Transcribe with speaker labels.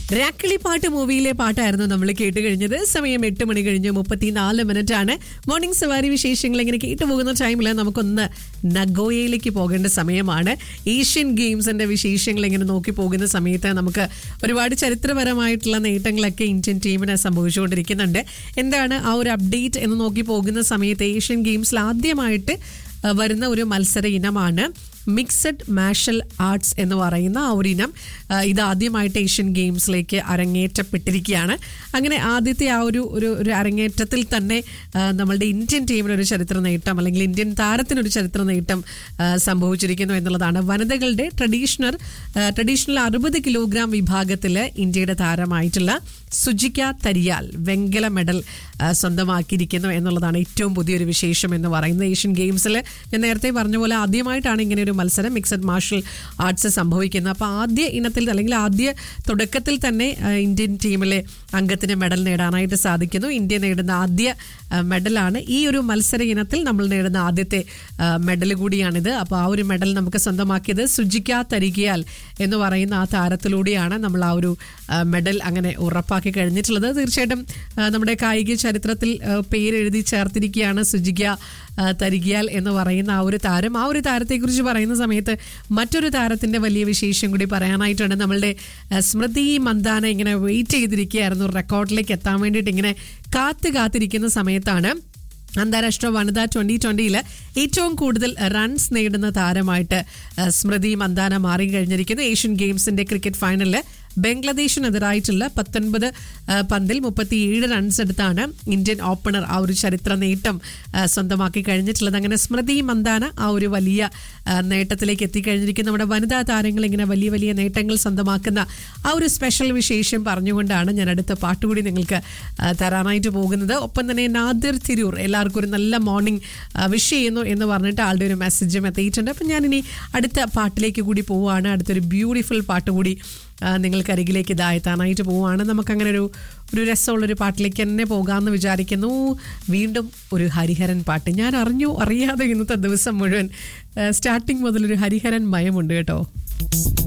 Speaker 1: രാക്കിളി പാട്ട് മൂവിയിലെ പാട്ടായിരുന്നു നമ്മൾ കേട്ട് കഴിഞ്ഞത് സമയം എട്ട് മണി കഴിഞ്ഞ് മുപ്പത്തിനാല് മിനിറ്റ് ആണ് മോർണിംഗ് സവാരി വിശേഷങ്ങൾ ഇങ്ങനെ കേട്ടു പോകുന്ന ടൈമിൽ നമുക്കൊന്ന് നഗോയയിലേക്ക് പോകേണ്ട സമയമാണ് ഏഷ്യൻ ഗെയിംസിന്റെ വിശേഷങ്ങൾ ഇങ്ങനെ നോക്കി പോകുന്ന സമയത്ത് നമുക്ക് ഒരുപാട് ചരിത്രപരമായിട്ടുള്ള നേട്ടങ്ങളൊക്കെ ഇന്ത്യൻ ടീമിന് സംഭവിച്ചുകൊണ്ടിരിക്കുന്നുണ്ട് എന്താണ് ആ ഒരു അപ്ഡേറ്റ് എന്ന് നോക്കി പോകുന്ന സമയത്ത് ഏഷ്യൻ ഗെയിംസിൽ ആദ്യമായിട്ട് ആ, വരുന്ന ഒരു മത്സര ഇനമാണ് മിക്സഡ് മാർഷൽ ആർട്സ് എന്ന് പറയുന്ന ആ ഒരു ഇനം ആ, ഇത് ആദ്യമായിട്ട് ഏഷ്യൻ ഗെയിംസിലേക്ക് അരങ്ങേറ്റപ്പെട്ടിരിക്കുകയാണ് അങ്ങനെ ആദ്യത്തെ ആ ഒരു ഒരു ഒരു അരങ്ങേറ്റത്തിൽ തന്നെ ആ, നമ്മളുടെ ഇന്ത്യൻ ടീമിന് ഒരു ചരിത്ര നേട്ടം അല്ലെങ്കിൽ ഇന്ത്യൻ താരത്തിനൊരു ചരിത്ര നേട്ടം ആ, സംഭവിച്ചിരിക്കുന്നു എന്നുള്ളതാണ് വനിതകളുടെ ട്രഡീഷണൽ ട്രഡീഷണൽ അറുപത് കിലോഗ്രാം വിഭാഗത്തിൽ ഇന്ത്യയുടെ താരമായിട്ടുള്ള സുജിക തരിയാൽ വെങ്കല മെഡൽ ആ, സ്വന്തമാക്കിയിരിക്കുന്നു എന്നുള്ളതാണ് ഏറ്റവും പുതിയൊരു വിശേഷം എന്ന് പറയുന്നത് ഏഷ്യൻ ഗെയിംസിൽ ഞാൻ നേരത്തെ പറഞ്ഞ പോലെ ആദ്യമായിട്ടാണ് ഇങ്ങനെ ഒരു മത്സരം മിക്സഡ് മാർഷൽ ആർട്സ് സംഭവിക്കുന്നത് അപ്പോൾ ആദ്യ ഇനത്തിൽ അല്ലെങ്കിൽ ആദ്യ തുടക്കത്തിൽ തന്നെ ആ, ഇന്ത്യൻ ടീമിലെ അംഗത്തിന് മെഡൽ നേടാനായിട്ട് സാധിക്കുന്നു ഇന്ത്യ നേടുന്ന ആദ്യ ആ, മെഡലാണ് ഈ ഒരു മത്സര ഇനത്തിൽ നമ്മൾ നേടുന്ന ആദ്യത്തെ ആ, മെഡൽ കൂടിയാണിത് അപ്പോൾ ആ ഒരു മെഡൽ നമുക്ക് സ്വന്തമാക്കിയത് സുജിക്ക തരികിയാൽ എന്ന് പറയുന്ന ആ താരത്തിലൂടെയാണ് നമ്മൾ ആ ഒരു ആ, മെഡൽ അങ്ങനെ ഉറപ്പാക്കി കഴിഞ്ഞിട്ടുള്ളത് തീർച്ചയായിട്ടും ആ, നമ്മുടെ കായിക ചരിത്രത്തിൽ ആ, പേരെഴുതി ചേർത്തിരിക്കുകയാണ് സുജിക ആ, തരികിയാൽ എന്ന് പറയുന്ന ആ ഒരു താരം ആ ഒരു താരത്തെക്കുറിച്ച് പറയുന്ന സമയത്ത് മറ്റൊരു താരത്തിന്റെ വലിയ വിശേഷം കൂടി പറയാനായിട്ടുണ്ട് നമ്മളുടെ ആ, സ്മൃതി മന്ദാന ഇങ്ങനെ വെയിറ്റ് ചെയ്തിരിക്കുകയായിരുന്നു റെക്കോർഡിലേക്ക് എത്താൻ വേണ്ടിയിട്ട് ഇങ്ങനെ കാത്ത് കാത്തിരിക്കുന്ന സമയത്താണ് അന്താരാഷ്ട്ര വനിതാ ട്വന്റി ട്വന്റിയിൽ ഏറ്റവും കൂടുതൽ റൺസ് നേടുന്ന താരമായിട്ട് ആ, സ്മൃതി മന്ദാന മാറി കഴിഞ്ഞിരിക്കുന്നു ഏഷ്യൻ ഗെയിംസിന്റെ ക്രിക്കറ്റ് ഫൈനലിൽ ബംഗ്ലാദേശിനെതിരായിട്ടുള്ള പത്തൊൻപത് ആ, പന്തിൽ മുപ്പത്തിയേഴ് റൺസ് എടുത്താണ് ഇന്ത്യൻ ഓപ്പണർ ആ ഒരു ചരിത്ര നേട്ടം ആ, സ്വന്തമാക്കി കഴിഞ്ഞിട്ടുള്ളത് അങ്ങനെ സ്മൃതി മന്ദാന ആ ഒരു വലിയ ആ, നേട്ടത്തിലേക്ക് എത്തിക്കഴിഞ്ഞിരിക്കുന്നു നമ്മുടെ വനിതാ താരങ്ങൾ ഇങ്ങനെ വലിയ വലിയ നേട്ടങ്ങൾ സ്വന്തമാക്കുന്ന ആ ഒരു സ്പെഷ്യൽ വിശേഷം പറഞ്ഞുകൊണ്ടാണ് ഞാൻ അടുത്ത പാട്ടുകൂടി നിങ്ങൾക്ക് ആ, തരാനായിട്ട് പോകുന്നത് ഒപ്പം തന്നെ നാദിർ തിരൂർ എല്ലാവർക്കും ഒരു നല്ല മോർണിംഗ് വിഷ് ചെയ്യുന്നു എന്ന് പറഞ്ഞിട്ട് ആളുടെ ഒരു മെസ്സേജും എത്തിയിട്ടുണ്ട് അപ്പം ഞാനിനി അടുത്ത പാട്ടിലേക്ക് കൂടി പോവുകയാണ് അടുത്തൊരു ബ്യൂട്ടിഫുൾ പാട്ട് കൂടി ആ, നിങ്ങൾക്ക് അരികിലേക്ക് ഇതായെത്താനായിട്ട് പോവുകയാണ് നമുക്കങ്ങനെ ഒരു ഒരു രസമുള്ളൊരു പാട്ടിലേക്ക് തന്നെ പോകാമെന്ന് വിചാരിക്കുന്നു വീണ്ടും ഒരു ഹരിഹരൻ പാട്ട് ഞാൻ അറിഞ്ഞു അറിയാതെ ഇന്നത്തെ ദിവസം മുഴുവൻ സ്റ്റാർട്ടിങ് മുതൽ ഒരു ഹരിഹരൻ മയമുണ്ട് കേട്ടോ